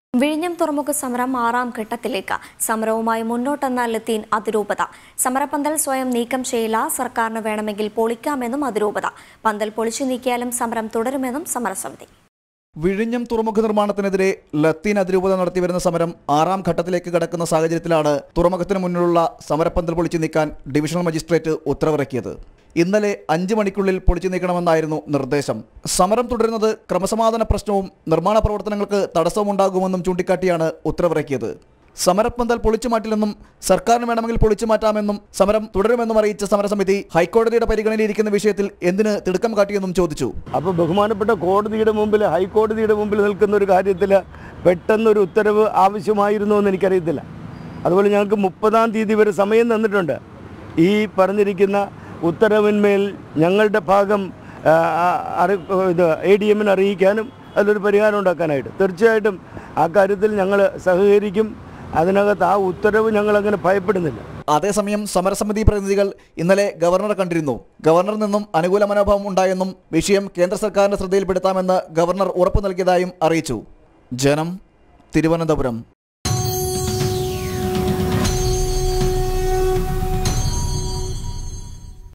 വിഴിഞ്ഞം തുറമുഖ സമരം ആറാം ഘട്ടത്തിലേക്ക് സമരവുമായി മുന്നോട്ടെന്ന ലത്തീൻ അതിരൂപത സമരപന്തൽ സ്വയം നീക്കം ചെയ്യില്ല സർക്കാരിന് വേണമെങ്കിൽ പൊളിക്കാമെന്നും അതിരൂപത പന്തൽ പൊളിച്ചു നീക്കിയാലും സമരം തുടരുമെന്നും സമരസമിതി വിഴിഞ്ഞം തുറമുഖ നിർമ്മാണത്തിനെതിരെ ലത്തീൻ അതിരൂപത നടത്തിവരുന്ന സമരം ആറാം ഘട്ടത്തിലേക്ക് കടക്കുന്ന സാഹചര്യത്തിലാണ് തുറമുഖത്തിന് മുന്നിലുള്ള സമരപ്പന്തൽ പൊളിച്ചു നീക്കാൻ ഡിവിഷണൽ മജിസ്ട്രേറ്റ് ഉത്തരവിറക്കിയത് ഇന്നലെ അഞ്ച് മണിക്കുള്ളിൽ പൊളിച്ചു നീക്കണമെന്നായിരുന്നു നിർദ്ദേശം സമരം തുടരുന്നത് ക്രമസമാധാന പ്രശ്നവും നിർമ്മാണ പ്രവർത്തനങ്ങൾക്ക് തടസ്സമുണ്ടാകുമെന്നും ചൂണ്ടിക്കാട്ടിയാണ് ഉത്തരവിറക്കിയത് സമരപ്പന്തൽ പൊളിച്ചു മാറ്റില്ലെന്നും സർക്കാരിന് വേണമെങ്കിൽ പൊളിച്ചു മാറ്റാമെന്നും സമരം തുടരുമെന്നും അറിയിച്ച സമരസമിതി ഹൈക്കോടതിയുടെ പരിഗണനയിലിരിക്കുന്ന വിഷയത്തിൽ എന്തിന് തിടുക്കം കാട്ടിയെന്നും ചോദിച്ചു അപ്പോൾ ബഹുമാനപ്പെട്ട കോടതിയുടെ മുമ്പിൽ ഹൈക്കോടതിയുടെ മുമ്പിൽ നിൽക്കുന്ന ഒരു കാര്യത്തിൽ പെട്ടെന്നൊരു ഉത്തരവ് ആവശ്യമായിരുന്നു എന്ന് എനിക്കറിയത്തില്ല അതുപോലെ ഞങ്ങൾക്ക് മുപ്പതാം തീയതി വരെ സമയം തന്നിട്ടുണ്ട് ഈ പറഞ്ഞിരിക്കുന്ന ഉത്തരവിന്മേൽ ഞങ്ങളുടെ ഭാഗം ആ, ആ, അറി ഇത് എ ഡി എമ്മിന് അറിയിക്കാനും അതിലൊരു പരിഹാരം ഉണ്ടാക്കാനായിട്ട് തീർച്ചയായിട്ടും ആ കാര്യത്തിൽ ഞങ്ങൾ സഹകരിക്കും അതിനകത്ത് ആ ഉത്തരവ് ഞങ്ങളങ്ങനെ ഭയപ്പെടുന്നില്ല അതേസമയം സമരസമിതി പ്രതിനിധികൾ ഇന്നലെ ഗവർണറെ കണ്ടിരുന്നു ഗവർണറിൽ നിന്നും അനുകൂല മനോഭാവം ഉണ്ടായെന്നും വിഷയം കേന്ദ്ര സർക്കാരിന്റെ ശ്രദ്ധയിൽപ്പെടുത്താമെന്ന് ഗവർണർ ഉറപ്പു നൽകിയതായും അറിയിച്ചു ജനം തിരുവനന്തപുരം